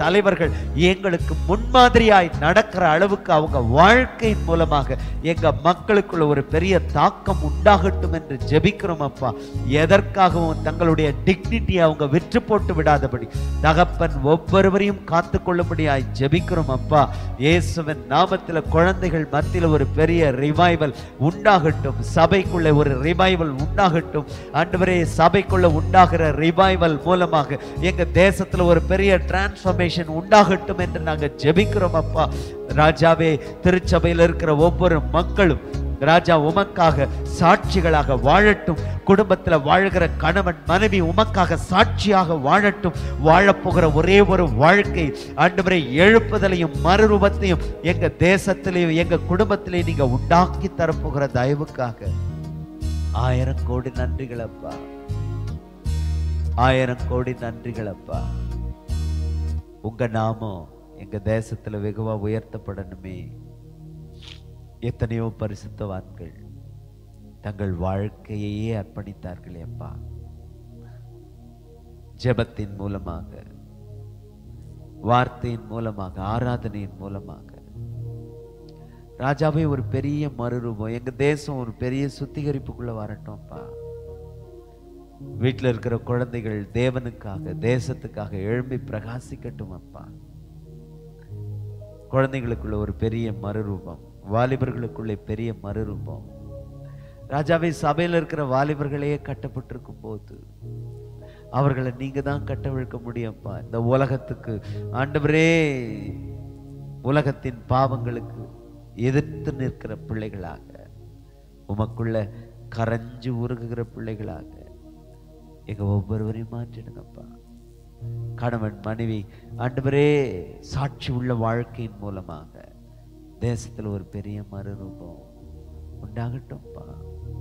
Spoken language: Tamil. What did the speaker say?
தலைவர்கள் எங்களுக்கு முன்மாதிரியாய் நடக்கிற அளவுக்கு அவங்க வாழ்க்கையின் மூலமாக எங்க மக்களுக்குள்ள ஒரு பெரிய தாக்கம் உண்டாகட்டும் என்று ஜெபிக்கிறோம் அப்பா எதற்காகவும் தங்களுடைய டிக்னிட்டி அவங்க விற்று போட்டு விடாதபடி தகப்பன் ஒவ்வொருவரையும் காத்து கொள்ளும்படியாய் ஜெபிக்கிறோம் அப்பா இயேசுவின் நாமத்தில் குழந்தைகள் மத்தியில் ஒரு பெரிய ரிவைவல் உண்டாகட்டும் சபைக்குள்ளே ஒரு ரிவைவல் உண்டாகட்டும் ஆண்டவரே சபைக்குள்ள உண்டாகிற ரிவைவல் மூலமாக எங்க தேசத்துல ஒரு பெரிய டிரான்ஸ்ஃபர்மேஷன் உண்டாகட்டும் என்று நாங்க ஜெபிக்கிறோம் அப்பா ராஜாவே திருச்சபையில் இருக்கிற ஒவ்வொரு மக்களும் ராஜா உமக்காக சாட்சிகளாக வாழட்டும் குடும்பத்துல வாழ்கிற கணவன் மனைவி உமக்காக சாட்சியாக வாழட்டும் வாழப்போகிற ஒரே ஒரு வாழ்க்கை ஆண்டவரை எழுப்புதலையும் மறுரூபத்தையும் எங்க தேசத்திலேயும் எங்க குடும்பத்திலேயும் நீங்க உண்டாக்கி தரப்போகிற தயவுக்காக ஆயிரம் கோடி நன்றிகள் அப்பா ஆயிரம் கோடி நன்றிகள் அப்பா உங்க நாமம் எங்க தேசத்துல வெகுவா உயர்த்தப்படணுமே எத்தனையோ பரிசுத்தவான்கள் தங்கள் வாழ்க்கையையே அர்ப்பணித்தார்களே அப்பா ஜெபத்தின் மூலமாக வார்த்தையின் மூலமாக ஆராதனையின் மூலமாக ராஜாவே ஒரு பெரிய மறுரூபம் எங்க தேசம் ஒரு பெரிய சுத்திகரிப்புக்குள்ள வரட்டும்ப்பா வீட்டில் இருக்கிற குழந்தைகள் தேவனுக்காக தேசத்துக்காக எழும்பி பிரகாசிக்கட்டும் அப்பா குழந்தைகளுக்குள்ள ஒரு பெரிய மறுரூபம் வாலிபர்களுக்குள்ளே பெரிய மறுரூபம் ராஜாவை சபையில் இருக்கிற வாலிபர்களே கட்டப்பட்டிருக்கும் போது அவர்களை நீங்க தான் கட்டவிழ்க்க முடியும்ப்பா இந்த உலகத்துக்கு ஆண்டவரே உலகத்தின் பாவங்களுக்கு எதிர்த்து நிற்கிற பிள்ளைகளாக உமக்குள்ள கரைஞ்சு உருகுகிற பிள்ளைகளாக எங்க ஒவ்வொருவரையும் மாற்றிடுங்கப்பா கணவன் மனைவி ஆண்டவரே சாட்சி உள்ள வாழ்க்கையின் மூலமாக தேசத்துல ஒரு பெரிய மறுரூபம் உண்டாகட்டும்ப்பா